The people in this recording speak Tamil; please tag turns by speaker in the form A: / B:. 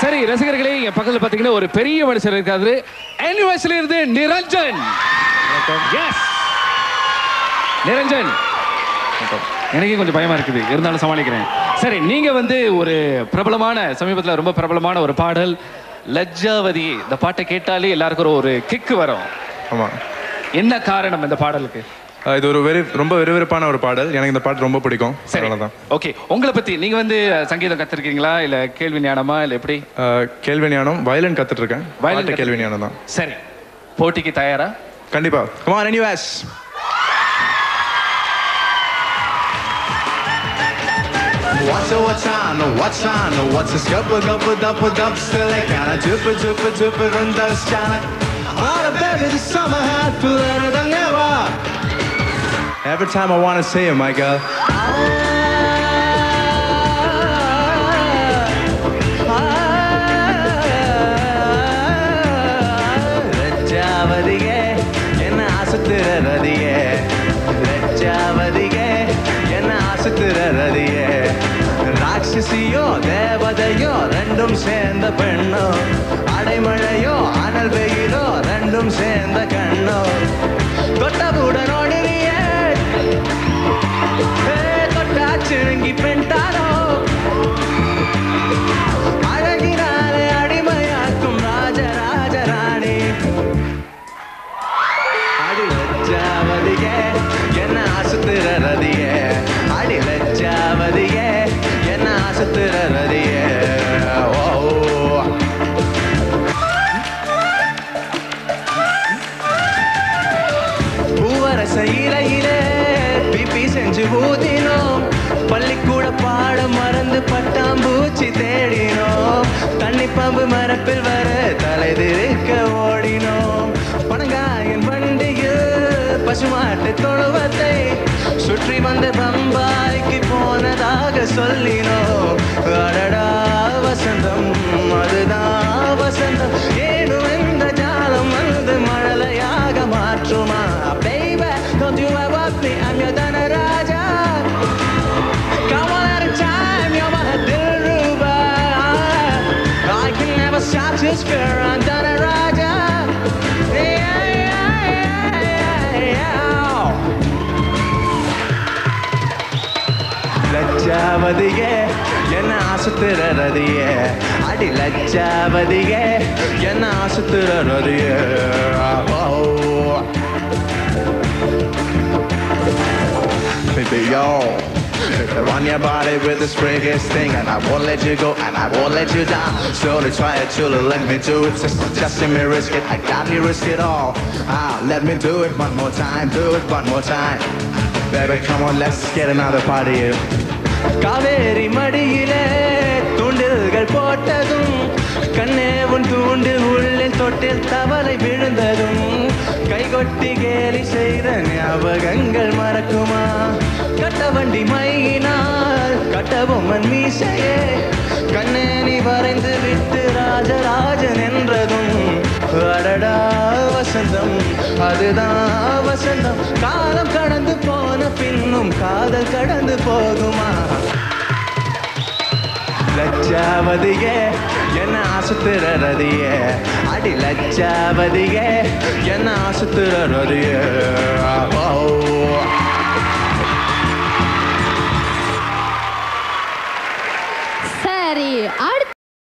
A: சரி ரசிகர்களே என் பக்கத்துல பாத்தீங்கன்னா ஒரு பெரிய மனுஷர் இருக்காரு அனிவர்சரி இருந்து நிரஞ்சன் எஸ் நிரஞ்சன் எனக்கே கொஞ்சம் பயமா இருக்குது இருந்தாலும் சமாளிக்கிறேன் சரி நீங்க வந்து ஒரு பிரபலமான சமீபத்துல ரொம்ப பிரபலமான ஒரு பாடல் லஜ்ஜாவதி இந்த பாட்டை கேட்டாலே எல்லாருக்கும் ஒரு- ஒரு கிக்கு வரும்
B: ஆமாம்
A: என்ன காரணம் இந்த பாடலுக்கு
B: இது ஒரு வெறி ரொம்ப விறுவிறுப்பான ஒரு பாடல் எனக்கு இந்த பாட்டு ரொம்ப பிடிக்கும்
A: சரி
B: அதனால தான்
A: ஓகே உங்களை பத்தி நீங்க வந்து சங்கீதம் கத்திருக்கீங்களா இல்ல கேள்வி ஞானமா இல்ல எப்படி
B: கேள்வி ஞானம் வயலின் கத்துட்டு இருக்கேன்
A: Violin
B: பாட்டு கேள்வி ஞானம் தான்
A: சரி போட்டிக்கு தயாரா
B: கண்டிப்பா come on anyways
C: What's a what's on, a what's on, a what's a scuppa guppa duppa dup still I kinda juppa juppa juppa run down chana. On a baby the summer hat full of than ever.
B: Every time I wanna say it, my girl.
C: லஜ்ஜாவதியே என்ன ஆசத்துற ரதியே லஜ்ஜாவதியே என்ன ஆசத்துற ரதியே ராட்சசியோ தேவதையோ ரெண்டும் சேர்ந்த பெண்ணோ அடைமழையோ அனல் வெயிலோ ரெண்டும் சேர்ந்த கண்ணோ தொட்டவுடன் ஓடுறியே ஏ, தொட்டா சிழுங்கி பெண்டாரோ அழகினாலே அடிமையாக்கும் ராஜராஜ ராணி அடி லஜ்ஜாவதியே என்ன ஆசுத்திர ரதியே அடி லஜ்ஜாவதியே என்ன ஆசுத்திர ரதியே ஓ பூவரச இலையிலே பிபி செஞ்சு ஊதினோம் பள்ளிக்கூட பாடம் மறந்து பட்டாம்பூச்சி தேடினோம் தண்ணி பம்பு மரப்பில் வர தலைதிருக்க ஓடினோம் பனங்காயின் வண்டியில் பசுமாட்டு தொழுவத்தை சுற்றி வந்த பம்பாய்க்கு போனதாக சொல்லினோம் அடடா வசந்தம் அதுதான் வசந்தம் ஏனும் இந்த ஜாலம் வந்து மழலையாக மாற்றுமா baby don't you ever me I'm your தனராஜா come on at a time you're my Dilruba I can never stop to spare on தனராஜா yeah, yeah, yeah, yeah. லஜ்ஜாவதியே என்ன ஆசுத்திர ரதியே அடி லஜ்ஜாவதியே என்ன ஆசுத்திர ரதியே ஓ. Baby, yo. Run your body with this biggest thing, and I won't let you go, and I won't let you down. Slowly try it, you'll let me do it. Just, just let me risk it. I got me risk it all. Ah, let me do it one more time, do it one more time. Baby, come on, let's get another party. Kaveri மடியிலே தூண்டில்கள் போட்டதும் கண்ணே உன் தூண்டில் உள்ளில் தொட்டில் தவளை விழுந்ததும் கைகொட்டி கேலி செய்த ஞாபகங்கள் மறக்குமா கட்ட வண்டி மையினால் கட்டபொம்மன் மீசையே கண்ணே நீ வரைந்து விட்டு ராஜராஜன் என்றதும் அடடா வசந்தம் அதுதான் வசந்தம் காலம் கடந்து போன பின்னும் காதல் கடந்து போகுமா லஜ்ஜாவதியே என்ன ஆசுத்திர ரதியே அடி லஜ்ஜாவதியே என்ன ஆசுத்திர ரதியே ஓ